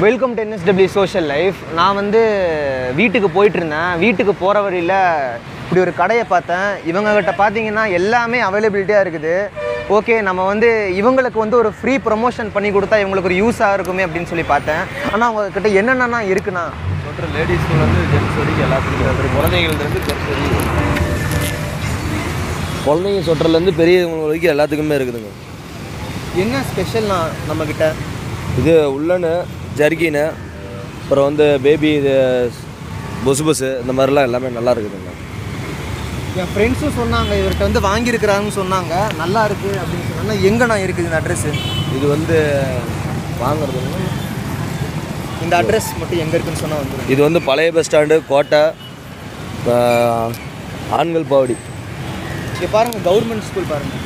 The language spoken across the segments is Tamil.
welcome to NSW social life நான் வந்து வீட்டுக்கு போயிட்டு இருந்தேன் வீட்டுக்கு போகிற வழியில் இப்படி ஒரு கடையை பார்த்தேன் இவங்ககிட்ட பார்த்தீங்கன்னா எல்லாமே அவைலபிலிட்டியாக இருக்குது ஓகே நம்ம வந்து இவங்களுக்கு வந்து ஒரு ஃப்ரீ ப்ரொமோஷன் பண்ணி கொடுத்தா இவங்களுக்கு ஒரு யூஸாக இருக்குமே அப்படின்னு சொல்லி பார்த்தேன் ஆனால் அவங்கக்கிட்ட என்னென்னா இருக்குண்ணா சொல்கிற லேடிஸ்க்கு வந்து ஜென்ஸ் வரைக்கும் எல்லாத்துக்குமே வந்து குழந்தைங்கள்லேருந்து ஜென்ஸ் வரைக்கும் குழந்தைங்க சொட்டர்லேருந்து பெரியவங்க வரைக்கும் எல்லாத்துக்குமே இருக்குதுங்க என்ன ஸ்பெஷல்னா நம்மக்கிட்ட இது உள்ளனு ஜர்கின்னு அப்புறம் வந்து பேபி இது பொசு பொசு இந்த மாதிரிலாம் எல்லாமே நல்லா இருக்குதுங்க என் ஃப்ரெண்ட்ஸும் சொன்னாங்க இவர்கிட்ட வந்து வாங்கியிருக்கிறாங்கன்னு சொன்னாங்க நல்லா இருக்குது அப்படின்னு சொன்னாங்க எங்கண்ணா இருக்குது இந்த அட்ரஸ்ஸு இது வந்து வாங்குறது இந்த அட்ரஸ் மட்டும் எங்கே இருக்குன்னு சொன்னால் வந்துடும் இது வந்து பழைய பஸ் ஸ்டாண்டு கோட்டை ஆஹ், ஆண்கள் பாவடி இங்கே பாருங்கள் கவர்மெண்ட் ஸ்கூல் பாருங்கள்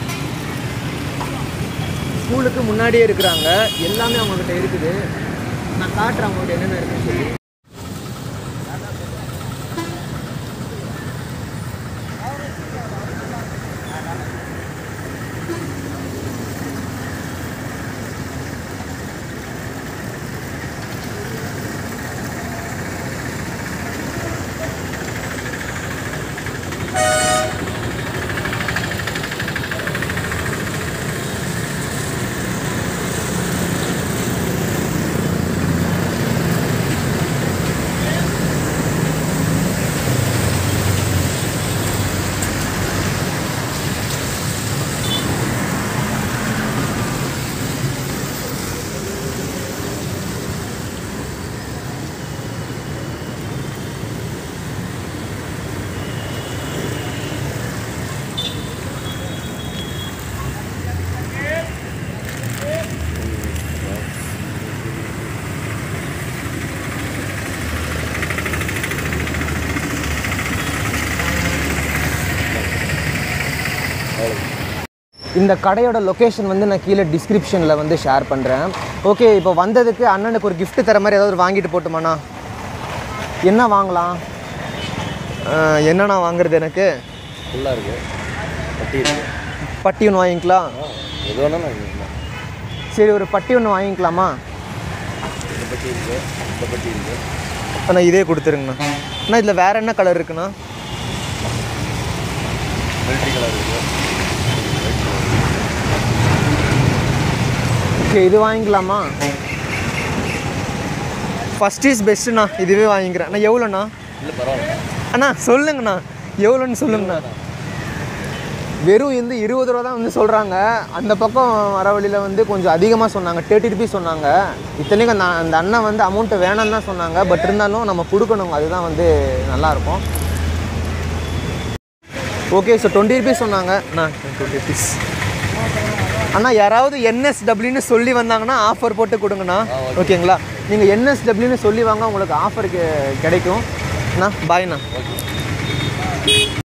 ஸ்கூலுக்கு முன்னாடியே இருக்கிறாங்க எல்லாமே அவங்கக்கிட்ட இருக்குது நான் காட்டுறேன் அவங்கள்ட்ட என்னென்ன இருக்குன்னு சொல்லி இந்த கடையோட லொக்கேஷன் வந்து நான் கீழே டிஸ்கிரிப்ஷனில் வந்து ஷேர் பண்ணுறேன் ஓகே இப்போ வந்ததுக்கு அண்ணனுக்கு ஒரு gift தர மாதிரி ஏதாவது வாங்கிட்டு போட்டுமாண்ணா என்ன வாங்கலாம் அஹ், என்னண்ணா வாங்குறது எனக்கு ஃபுல்லாக இருக்குது பட்டி இருக்கு பட்டி ஒன்று வாங்கிக்கலாம் ஆ, எது வேணாலும் வாங்கிக்கலாம் சரி ஒரு பட்டி ஒன்று வாங்கிக்கலாமா இந்த பட்டி இருக்குது இந்த பட்டி இருக்குது அண்ணா இதே கொடுத்துருங்கண்ணா அண்ணா இதில் வேறு என்ன கலர் இருக்குண்ணா மிலிட்ரி கலர் இருக்குது ஓகே இது வாங்கிக்கலாமா ஃபஸ்ட் இஸ் பெஸ்ட்டுண்ணா இதுவே வாங்கிக்கிறேன் அண்ணா எவ்வளோண்ணா இல்லை பரவாயில்ல அண்ணா சொல்லுங்கண்ணா எவ்வளோன்னு சொல்லுங்கண்ணா வெறும் வந்து இருபது ரூபா தான் வந்து சொல்கிறாங்க அந்த பக்கம் வர வழியில் வந்து கொஞ்சம் அதிகமாக சொன்னாங்க தேர்ட்டி ருபீஸ் சொன்னாங்க இத்தனைக்கும் அந்த அந்த அண்ணன் வந்து அமௌண்ட்டு வேணாம்னு தான் சொன்னாங்க பட் இருந்தாலும் நம்ம கொடுக்கணுங்க அதுதான் வந்து நல்லாயிருக்கும் ஓகே ஸோ டுவெண்ட்டி ருபீஸ் சொன்னாங்க அண்ணா டுவெண்ட்டி ருபீஸ் அண்ணா யாராவது என்எஸ்டபிள்யூன்னு சொல்லி வந்தாங்கன்னா ஆஃபர் போட்டு கொடுங்கண்ணா ஓகேங்களா நீங்கள் என்எஸ்டபிள்யூன்னு சொல்லி வாங்க உங்களுக்கு ஆஃபருக்கு கிடைக்கும் அண்ணா பாய்ண்ணா